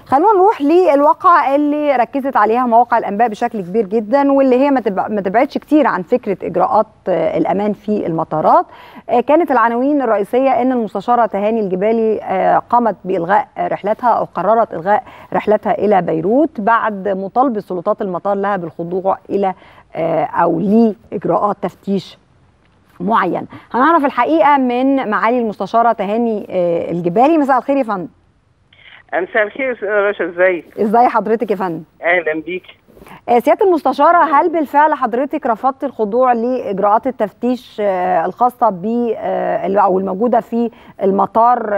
خلونا نروح للواقعة اللي ركزت عليها مواقع الأنباء بشكل كبير جدا واللي هي ما تبعدش كتير عن فكرة إجراءات الأمان في المطارات كانت العناوين الرئيسية أن المستشارة تهاني الجبالي قامت بإلغاء رحلتها أو قررت إلغاء رحلتها إلى بيروت بعد مطالبة سلطات المطار لها بالخضوع إلى أو لإجراءات تفتيش معين هنعرف الحقيقة من معالي المستشارة تهاني الجبالي مساء الخير يا فندم مساء الخير يا باشا ازيك ازاي حضرتك يا فندم اهلا بيك سياده المستشاره هل بالفعل حضرتك رفضت الخضوع لاجراءات التفتيش الخاصه ب او الموجوده في المطار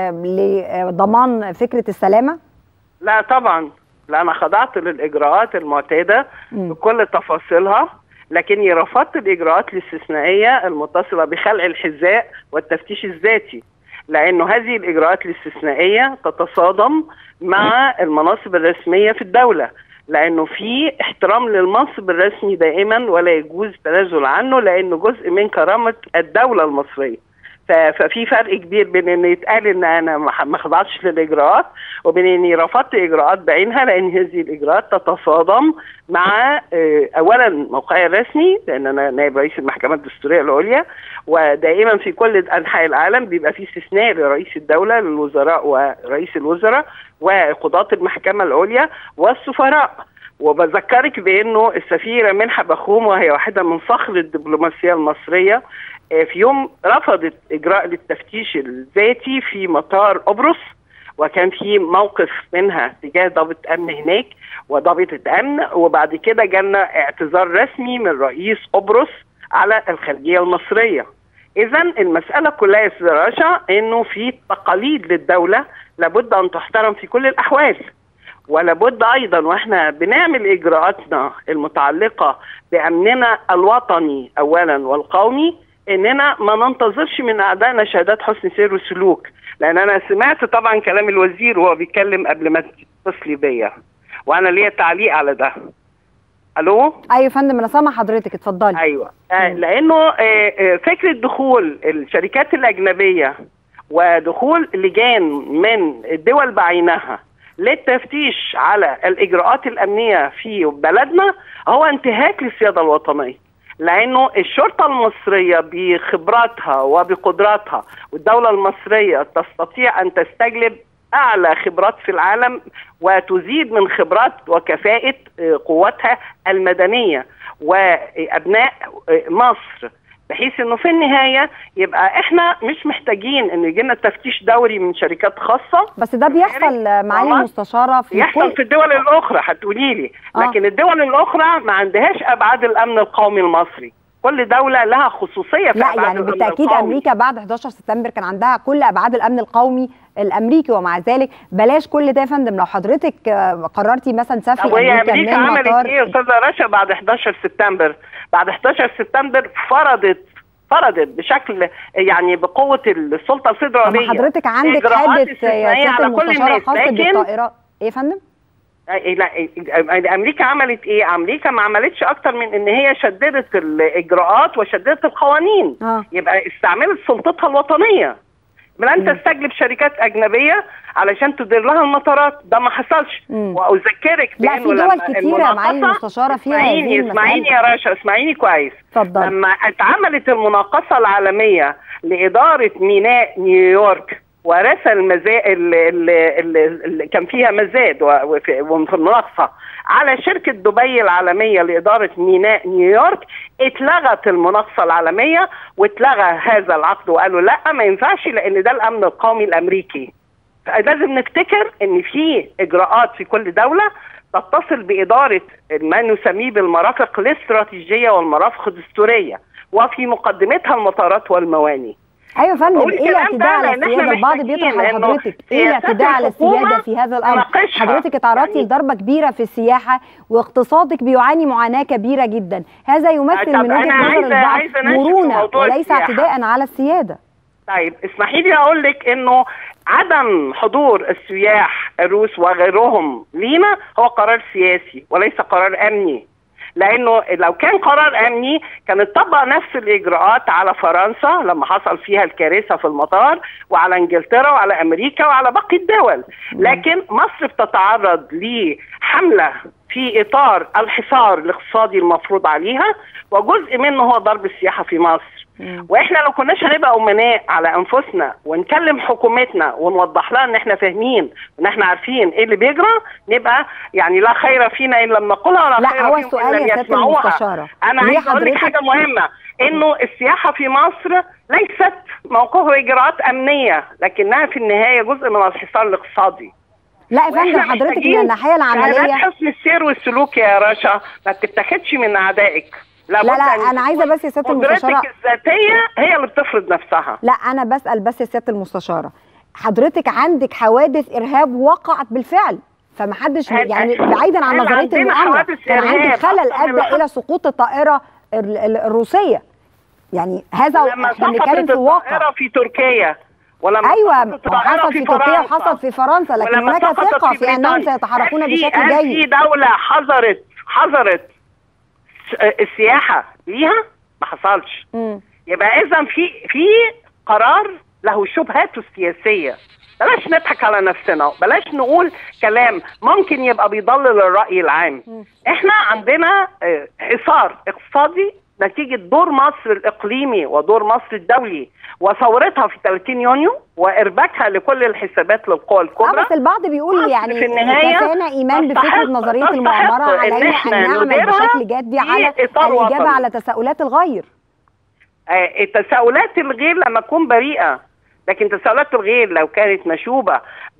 لضمان فكره السلامه لا طبعا لا انا خضعت للاجراءات المعتاده بكل تفاصيلها لكني رفضت الاجراءات الاستثنائيه المتصله بخلع الحذاء والتفتيش الذاتي لانه هذه الاجراءات الاستثنائيه تتصادم مع المناصب الرسميه في الدوله لانه في احترام للمنصب الرسمي دائما ولا يجوز التنازل عنه لانه جزء من كرامه الدوله المصريه ففي فرق كبير بين ان يتقال ان انا ما خضعتش للاجراءات وبين اني رفضت اجراءات بعينها لان هذه الاجراءات تتصادم مع اولا موقعي الرسمي لان انا نائب رئيس المحكمه الدستوريه العليا ودائما في كل انحاء العالم بيبقى في استثناء لرئيس الدوله للوزراء ورئيس الوزراء وقضاه المحكمه العليا والسفراء وبذكرك بانه السفيره منحه بخوم وهي واحده من صخر الدبلوماسيه المصريه في يوم رفضت اجراء للتفتيش الذاتي في مطار قبرص وكان في موقف منها تجاه ضابط امن هناك وضابطه امن وبعد كده جالنا اعتذار رسمي من رئيس قبرص على الخارجيه المصريه. اذا المساله كلها يا استاذ رشا انه في تقاليد للدوله لابد ان تحترم في كل الاحوال. ولابد ايضا واحنا بنعمل اجراءاتنا المتعلقه بامننا الوطني اولا والقومي اننا ما ننتظرش من اعدائنا شهادات حسن سير وسلوك لان انا سمعت طبعا كلام الوزير وهو بيتكلم قبل ما تتصلي بيا وانا ليا تعليق على ده الو ايوه يا فندم انا سامع حضرتك اتفضلي ايوه آه لانه آه آه فكره دخول الشركات الاجنبيه ودخول لجان من الدول بعينها للتفتيش على الاجراءات الامنيه في بلدنا هو انتهاك للسياده الوطنيه لانه الشرطه المصريه بخبراتها وبقدراتها والدوله المصريه تستطيع ان تستجلب اعلى خبرات في العالم وتزيد من خبرات وكفاءه قواتها المدنيه وابناء مصر بحيث انه في النهايه يبقى احنا مش محتاجين ان يجي لنا تفتيش دوري من شركات خاصه بس ده بيحصل معالي المستشاره في يحصل كل... في الدول الاخرى هتقولي لي لكن آه. الدول الاخرى ما عندهاش ابعاد الامن القومي المصري كل دوله لها خصوصيه في لا يعني بالتاكيد امريكا بعد 11 سبتمبر كان عندها كل ابعاد الامن القومي الامريكي ومع ذلك بلاش كل ده يا فندم لو حضرتك قررتي مثلا تسافري امريكا, أمريكا عملت ايه يا استاذه رشا بعد 11 سبتمبر بعد 11 سبتمبر فرضت فرضت بشكل يعني بقوه السلطه الفيدراليه حضرتك عندك حادث يا سياده المستشاره خاص بالطائرات ايه يا فندم؟ لا امريكا عملت ايه؟ امريكا ما عملتش اكتر من ان هي شددت الاجراءات وشددت القوانين آه. يبقى استعملت سلطتها الوطنيه لن تستجلب شركات اجنبيه علشان تدير لها المطارات ده ما حصلش واذكرك لا في دول كتيره معالي المستشاره فيها اسمعيني اسمعيني يا رشا اسمعيني كويس اتفضل لما اتعملت المناقصه العالميه لاداره ميناء نيويورك ورث المزاد اللي كان فيها مزاد وفي المناقصه على شركه دبي العالميه لاداره ميناء نيويورك اتلغت المناقصه العالميه واتلغى هذا العقد وقالوا لا ما ينفعش لان ده الامن القومي الامريكي لازم نفتكر ان في اجراءات في كل دوله تتصل باداره ما نسميه بالمرافق الاستراتيجيه والمرافق الدستوريه وفي مقدمتها المطارات والمواني ايوه يا فندم ايه الاعتداء على السياده البعض بيطرح على حضرتك ايه الاعتداء على السياده في هذا الامر حضرتك اتعرضتي يعني لضربه كبيره في السياحه واقتصادك بيعاني معاناه كبيره جدا هذا يمثل من وجهه نظر البعض مرونه وليس اعتداء على السياده طيب اسمحي لي اقول لك انه عدم حضور السياح الروس وغيرهم لينا هو قرار سياسي وليس قرار امني لانه لو كان قرار امني كان اتطبق نفس الاجراءات على فرنسا لما حصل فيها الكارثه في المطار وعلى انجلترا وعلى امريكا وعلى باقي الدول لكن مصر بتتعرض لحمله في اطار الحصار الاقتصادي المفروض عليها وجزء منه هو ضرب السياحه في مصر واحنا لو كناش هنبقى امناء على انفسنا ونكلم حكومتنا ونوضح لها ان احنا فاهمين وان احنا عارفين ايه اللي بيجرى نبقى يعني لا خير فينا ان لم نقولها ولا لا خير هو فيهم السؤال ان يا لم سيادة يسمعوها المستشارة انا ليه عايز اقول لك حضرتك- حاجه مهمه انه السياحه في مصر ليست موقفها اجراءات امنيه لكنها في النهايه جزء من الحصار الاقتصادي لا يا فندم وإحنا حضرتك من محتاجين الناحيه شهادات العمليه حسن السير والسلوك يا رشا ما تتاخدش من اعدائك لا لابد لا أن انا عايزه بس يا سياده المستشاره قدرتك الذاتيه هي اللي بتفرض نفسها لا انا بسال بس يا سياده المستشاره حضرتك عندك حوادث ارهاب وقعت بالفعل فمحدش هل- يعني بعيدا عن هل نظريه عندنا المؤامره حوادث كان عندك إرهاب خلل أكتر من ادى الحد؟ الى سقوط الطائره ال- ال- الروسيه يعني هذا لما احنا بنتكلم سقطت في واقع الطائره في تركيا ولما ايوه سقطت هو الطائرة حصل في تركيا فرنسا. وحصل في فرنسا لكن ولما هناك سقطت ثقه في انهم بريطانيا. سيتحركون هل في- بشكل هل في جيد دوله حظرت حظرت س- السياحه ليها ما حصلش مم. يبقى اذا في في قرار له شبهاته السياسيه بلاش نضحك على نفسنا بلاش نقول كلام ممكن يبقى بيضلل الراي العام احنا عندنا آه، حصار اقتصادي نتيجه دور مصر الاقليمي ودور مصر الدولي وثورتها في 30 يونيو وارباكها لكل الحسابات للقوى اه الكبرى بس البعض بيقول مصر يعني في النهاية كفانا ايمان تستحق- بفكره نظريه تستحق المؤامره إن علينا ان إحنا نعمل نديرها بشكل جدي في على إطار الاجابه وطني. على تساؤلات الغير آه، التساؤلات الغير لما تكون بريئه لكن تساؤلات الغير لو كانت مشوبه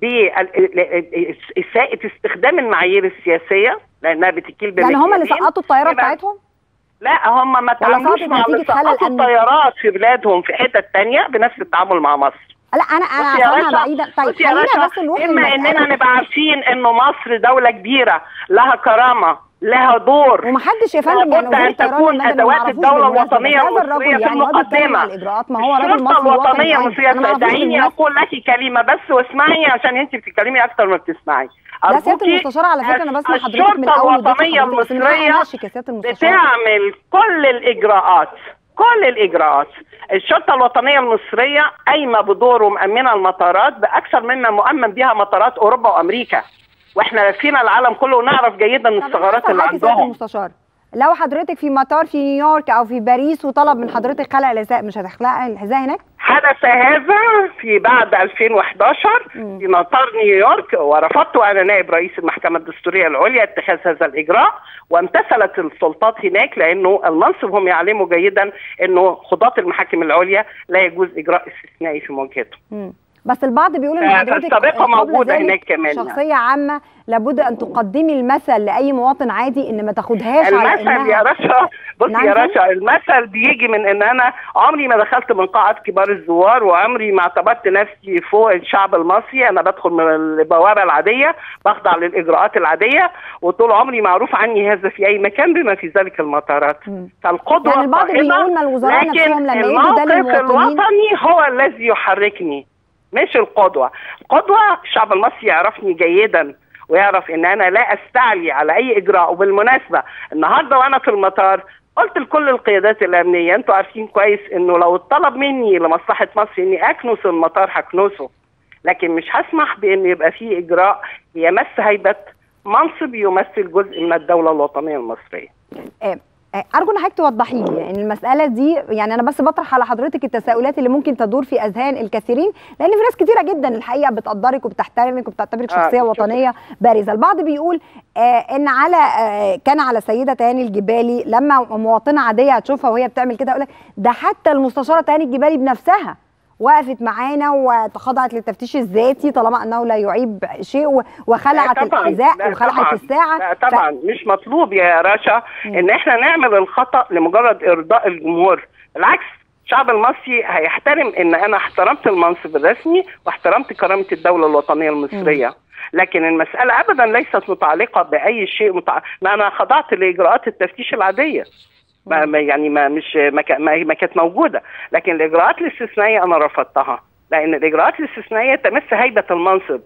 بإساءة استخدام المعايير السياسيه لانها بتكيل يعني هم اللي بمكيالين، سقطوا الطياره يبقى- بتاعتهم لا هم ما ولا تعاملوش سقطت مع نتيجة اللي خلل سقطوا أمني؟ الطيارات في بلادهم في حتت تانية بنفس التعامل مع مصر لا انا انا بصي يا عشانها رشا- بعيده طيب بصي يا خلينا رشا، بس نروح اما للمسألة. اننا نبقى عارفين انه مصر دوله كبيره لها كرامه لها دور ومحدش يا فندم يعني لابد وزير ان الطيران تكون المدني ما ادوات نعرفوش الدوله بالمناسبة، الوطنيه بس هذا الرجل المصريه في يعني هو بيتكلم المقدمه على الاجراءات ما هو راجل الشرطه مصري وطني الوطنيه أيضا. المصريه أنا ما أعرفوش دعيني بالمناسبة. اقول لك كلمه بس واسمعي عشان انت بتتكلمي اكتر ما بتسمعي لا سياده أرجوكي المستشار على فكره انا بسمع حضرتك من الشرطه الاول واديت الوطنيه حضرتك، بس من حقي المصريه أناقشك يا سياده المستشار بتعمل كل الاجراءات كل الاجراءات الشرطه الوطنيه المصريه قايمه بدور ومامنه المطارات باكثر مما مؤمن بها مطارات اوروبا وامريكا واحنا لفينا العالم كله ونعرف جيدا طب الثغرات أنا اللي هسأل حضرتك يا سيادة عندهم المستشار لو حضرتك في مطار في نيويورك او في باريس وطلب من حضرتك خلع الحذاء مش هتخلعي الحذاء هناك؟ حدث هذا في بعد 2011 مم. في مطار نيويورك ورفضت وانا نائب رئيس المحكمه الدستوريه العليا اتخاذ هذا الاجراء وامتثلت السلطات هناك لانه المنصب هم يعلموا جيدا انه قضاه المحاكم العليا لا يجوز اجراء استثنائي في مواجهته. مم. بس البعض بيقول ان آه، حضرتك فالسابقة قبل موجودة ذلك هناك كمان. شخصيه عامه لابد ان تقدمي المثل لاي مواطن عادي ان ما تاخدهاش على المثل يا انها رشا بصي نعم يا فندم؟ رشا المثل بيجي من ان انا عمري ما دخلت من قاعه كبار الزوار وعمري ما اعتبرت نفسي فوق الشعب المصري انا بدخل من البوابه العاديه بخضع للاجراءات العاديه وطول عمري معروف عني هذا في اي مكان بما في ذلك المطارات مم. فالقدوه يعني البعض القائمة، بيقول ما الوزراء لكن نفسهم لما يدوا ده الموقف للمواطنين الوطني هو الذي يحركني مش القدوه القدوه الشعب المصري يعرفني جيدا ويعرف ان انا لا استعلي على اي اجراء وبالمناسبه النهارده وانا في المطار قلت لكل القيادات الامنيه انتوا عارفين كويس انه لو اتطلب مني لمصلحه مصر اني اكنس المطار هكنسه لكن مش هسمح بان يبقى فيه اجراء يمس هيبه منصب يمثل جزء من الدوله الوطنيه المصريه آه، آه، ارجو ان حضرتك توضحي لي يعني المساله دي يعني انا بس بطرح على حضرتك التساؤلات اللي ممكن تدور في اذهان الكثيرين لان في ناس كتيره جدا الحقيقه بتقدرك وبتحترمك وبتعتبرك آه، شخصيه شكراً. وطنيه بارزه البعض بيقول آه ان على آه كان على سيده تهاني الجبالي لما مواطنه عاديه هتشوفها وهي بتعمل كده يقول لك ده حتى المستشاره تهاني الجبالي بنفسها وقفت معانا وخضعت للتفتيش الذاتي طالما انه لا يعيب شيء و- وخلعت لا طبعاً، الحذاء لا وخلعت طبعاً، الساعه لا ف- طبعا مش مطلوب يا رشا ان احنا نعمل الخطا لمجرد ارضاء الجمهور بالعكس الشعب المصري هيحترم ان انا احترمت المنصب الرسمي واحترمت كرامه الدوله الوطنيه المصريه لكن المساله ابدا ليست متعلقه باي شيء متع... ما انا خضعت لاجراءات التفتيش العاديه ما ما- يعني ما مش ما, كا- ما, ما كانت موجوده لكن الاجراءات الاستثنائيه انا رفضتها لان الاجراءات الاستثنائيه تمس هيبه المنصب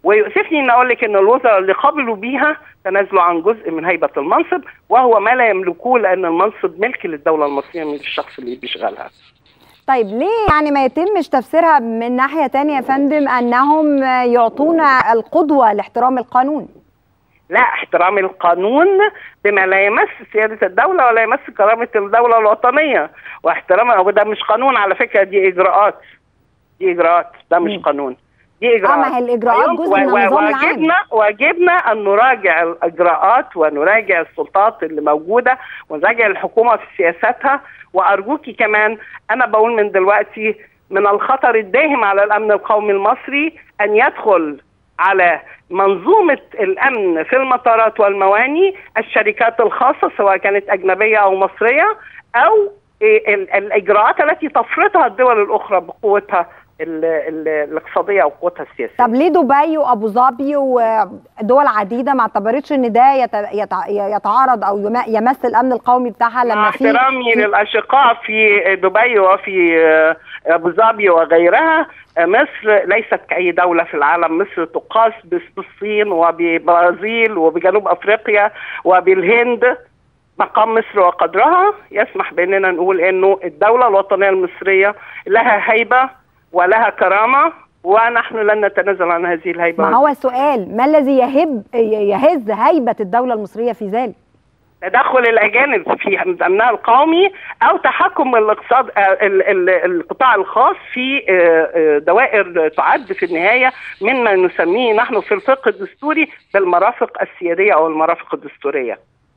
ويؤسفني ان اقول لك ان الوزراء اللي قبلوا بيها تنازلوا عن جزء من هيبه المنصب وهو ما لا يملكوه لان المنصب ملك للدوله المصريه من الشخص اللي بيشغلها. طيب ليه يعني ما يتمش تفسيرها من ناحيه تانية يا فندم انهم يعطونا القدوه لاحترام القانون؟ لا احترام القانون بما لا يمس سياده الدوله ولا يمس كرامه الدوله الوطنيه واحترام ده مش قانون على فكره دي اجراءات دي اجراءات ده مش مم. قانون دي اجراءات اه ما هي الاجراءات و- جزء من و- النظام العام واجبنا واجبنا ان نراجع الاجراءات ونراجع السلطات اللي موجوده ونراجع الحكومه في سياساتها وارجوكي كمان انا بقول من دلوقتي من الخطر الداهم على الامن القومي المصري ان يدخل على منظومه الامن في المطارات والمواني الشركات الخاصه سواء كانت اجنبيه او مصريه او إيه ال- الاجراءات التي تفرضها الدول الاخرى بقوتها ال- ال- الاقتصاديه او قوتها السياسيه. طب ليه دبي وابو ظبي ودول عديده ما اعتبرتش ان ده يت- يتع- يتعارض او يم- يمس الامن القومي بتاعها مع لما في احترامي في- للاشقاء في دبي وفي آه، ابو ظبي وغيرها آه، مصر ليست كاي دوله في العالم مصر تقاس بس- بالصين وببرازيل وبجنوب افريقيا وبالهند مقام مصر وقدرها يسمح باننا نقول انه الدوله الوطنيه المصريه لها هيبه ولها كرامه ونحن لن نتنازل عن هذه الهيبه ما هو السؤال ما الذي يهب يهز هيبه الدوله المصريه في ذلك؟ تدخل الاجانب في امنها القومي او تحكم الاقتصاد آه، ال- ال- القطاع الخاص في آه، آه، دوائر تعد في النهايه مما نسميه نحن في الفقه الدستوري بالمرافق السياديه او المرافق الدستوريه.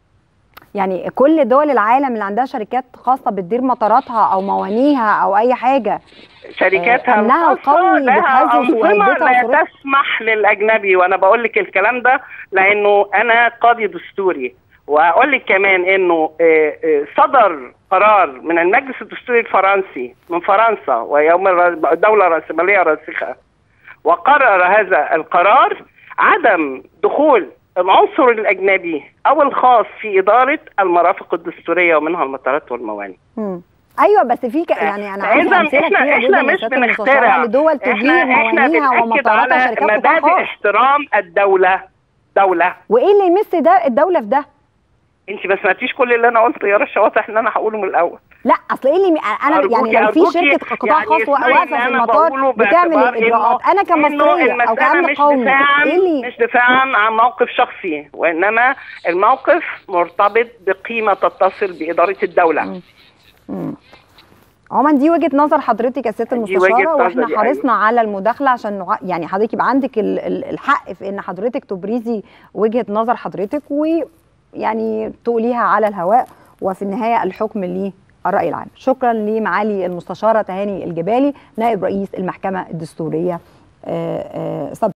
يعني كل دول العالم اللي عندها شركات خاصه بتدير مطاراتها او موانيها او اي حاجه شركاتها آه، أمنها الخاصة القومي لها بتهزز أنظمة وهيبتها لا وصورتها. تسمح للأجنبي وأنا بقول لك الكلام ده لأنه أنا قاضي دستوري وأقول لك كمان إنه آه، آه، صدر قرار من المجلس الدستوري الفرنسي من فرنسا ويوم الر- دولة رأسمالية راسخة وقرر هذا القرار عدم دخول العنصر الأجنبي أو الخاص في إدارة المرافق الدستورية ومنها المطارات والموانئ مم. ايوه بس في ك... يعني انا عندي إذا امثله احنا كتيره احنا جدا مش لسيادة المستشارة بنخترع لدول تدير احنا احنا موانيها بنأكد ومطاراتها على شركات قطاع مبادئ خاص احترام الدولة دولة وايه اللي يمس ده الدوله في ده؟ انت ما سمعتيش كل اللي انا قلته يا رشا واضح ان انا هقوله من الاول لا اصل ايه اللي م... انا أرجوكي- يعني لو في أرجوكي شركه قطاع يعني خاص اسمعي واقفه اللي في أنا المطار بقوله بتعمل باعتبار الاجراءات إنه- انا كمصريه إنه او المسألة كامن مش قومي دفاعا ايه اللي مش دفاعا عن موقف شخصي وانما الموقف مرتبط بقيمة تتصل بإدارة الدولة مم. عموما دي وجهه نظر حضرتك يا ست دي وجهة المستشاره واحنا نظري، حرصنا على المداخله عشان نع... يعني حضرتك يبقى عندك ال... ال- الحق في ان حضرتك تبرزي وجهه نظر حضرتك ويعني تقوليها على الهواء وفي النهايه الحكم للراي العام شكرا لمعالي المستشاره تهاني الجبالي نائب رئيس المحكمه الدستوريه آه، آه، سابقا